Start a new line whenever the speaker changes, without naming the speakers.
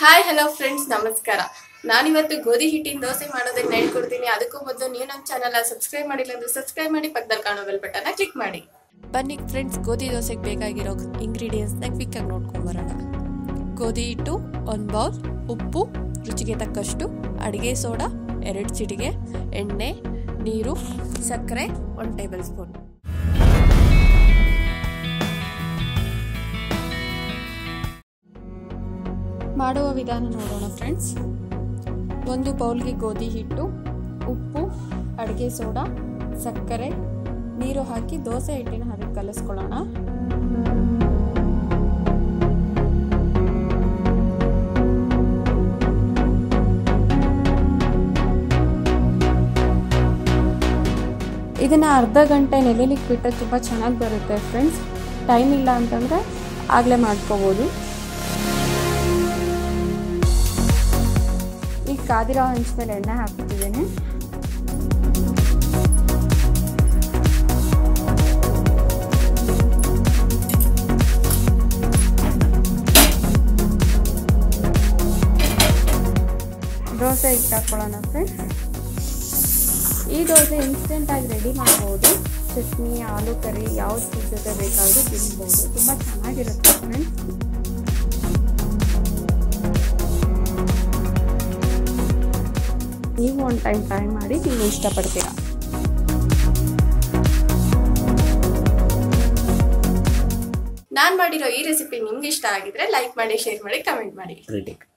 hi hello friends ನಮಸ್ಕಾರ ನಾನಿವತ್ತು ಗೋಧಿ ಹಿಟ್ಟಿನ ದೋಸೆ ಮಾಡೋದನ್ನ ಹೇಳ್ಕೊಡ್ತೀನಿ ಅದಕ್ಕೂ ಮೊದಲು ನೀವು ನಮ್ಮ ಚಾನಲ್ ಸಬ್ಸ್ಕ್ರೈಬ್ ಮಾಡಿಲ್ಲ ಅಂದ್ರೆ ಸಬ್ಸ್ಕ್ರೈಬ್ ಮಾಡಿ ಪಕ್ಕದಲ್ಲಿ ಕಾಣೋ ಬೆಲ್ ಬಟನ್ ಕ್ಲಿಕ್ ಮಾಡಿ
ಬನ್ನಿ ಫ್ರೆಂಡ್ಸ್ ಗೋಧಿ ದೋಸೆಗೆ ಬೇಕಾಗಿರೋ ಇಂಗ್ರೀಡಿಯೆಂಟ್ಸ್ನ ಕ್ವಿಕ್ಕಾಗಿ ನೋಡ್ಕೊಂಬರೋಣ ಗೋಧಿ ಹಿಟ್ಟು ಒಂದು ಬೌಲ್ ಉಪ್ಪು ರುಚಿಗೆ ತಕ್ಕಷ್ಟು ಅಡುಗೆ ಸೋಡಾ ಎರಡು ಚಿಟಿಗೆ ಎಣ್ಣೆ ನೀರು ಸಕ್ಕರೆ ಒಂದು ಟೇಬಲ್ ಸ್ಪೂನ್ ಮಾಡುವ ವಿಧಾನ ನೋಡೋಣ ಫ್ರೆಂಡ್ಸ್ ಒಂದು ಬೌಲ್ಗೆ ಗೋಧಿ ಹಿಟ್ಟು ಉಪ್ಪು ಅಡುಗೆ ಸೋಡಾ ಸಕ್ಕರೆ ನೀರು ಹಾಕಿ ದೋಸೆ ಹಿಟ್ಟಿನ ಹದಕ್ಕೆ ಕಲಿಸ್ಕೊಳ್ಳೋಣ ಇದನ್ನು ಅರ್ಧ ಗಂಟೆ ನೆಲೆಲಿಕ್ಕೆ ಬಿಟ್ಟರೆ ತುಂಬ ಚೆನ್ನಾಗಿ ಬರುತ್ತೆ ಫ್ರೆಂಡ್ಸ್ ಟೈಮ್ ಇಲ್ಲ ಅಂತಂದರೆ ಆಗಲೇ ಮಾಡ್ಕೋಬೋದು ಈಗ ಕಾದಿರೋ ಹಂಚ್ ಮೇಲೆ ಎಣ್ಣೆ ಹಾಕ್ತಿದ್ದೀನಿ ದೋಸೆ ಹಿಟ್ಟು ಹಾಕ್ಕೊಳ್ಳೋಣ ಫ್ರೆಂಡ್ಸ್ ಈ ದೋಸೆ ಇನ್ಸ್ಟೆಂಟಾಗಿ ರೆಡಿ ಮಾಡ್ಬೋದು ಚಟ್ನಿ ಆಲೂ ಕರಿ ಯಾವ್ದು ಜೊತೆ ಬೇಕಾದರೂ ತಿನ್ಬೋದು ತುಂಬ ಚೆನ್ನಾಗಿರುತ್ತೆ ಫ್ರೆಂಡ್ಸ್ ನೀವು ಒಂದು ಟೈಮ್ ಟ್ರೈ ಮಾಡಿ ನೀವು ಇಷ್ಟಪಡ್ತೀರಾ
ನಾನ್ ಮಾಡಿರೋ ಈ ರೆಸಿಪಿ ನಿಮ್ಗೆ ಇಷ್ಟ ಆಗಿದ್ರೆ ಲೈಕ್ ಮಾಡಿ ಶೇರ್ ಮಾಡಿ ಕಮೆಂಟ್ ಮಾಡಿ
ರಿಟೇಕ್